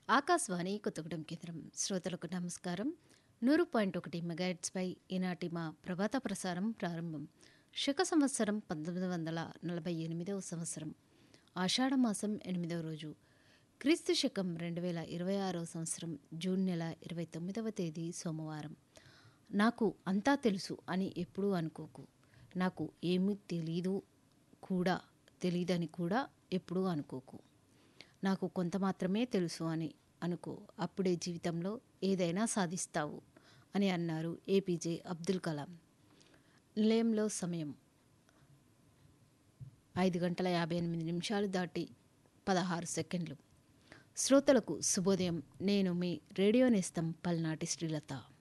ఆకాశవాణి కొత్తగూడెం కేంద్రం శ్రోతలకు నమస్కారం నూరు పాయింట్ ఒకటి మెగాహెట్స్పై ఈనాటి మా ప్రభాత ప్రసారం ప్రారంభం శక సంవత్సరం పంతొమ్మిది వందల నలభై ఎనిమిదవ సంవత్సరం ఆషాఢమాసం ఎనిమిదవ రోజు క్రీస్తు శకం రెండు వేల ఇరవై ఆరవ సంవత్సరం జూన్ నెల ఇరవై తొమ్మిదవ తేదీ సోమవారం నాకు అంతా తెలుసు అని ఎప్పుడూ అనుకోకు నాకు ఏమీ తెలీదు కూడా తెలీదని కూడా ఎప్పుడూ అనుకోకు నాకు కొంత మాత్రమే తెలుసు అని అనుకో అప్పుడే జీవితంలో ఏదైనా సాధిస్తావు అని అన్నారు ఏపీజే అబ్దుల్ కలాం నిలయంలో సమయం ఐదు గంటల యాభై ఎనిమిది నిమిషాలు దాటి పదహారు సెకండ్లు శ్రోతలకు శుభోదయం నేను మీ రేడియో నేస్తం పల్నాటి శ్రీలత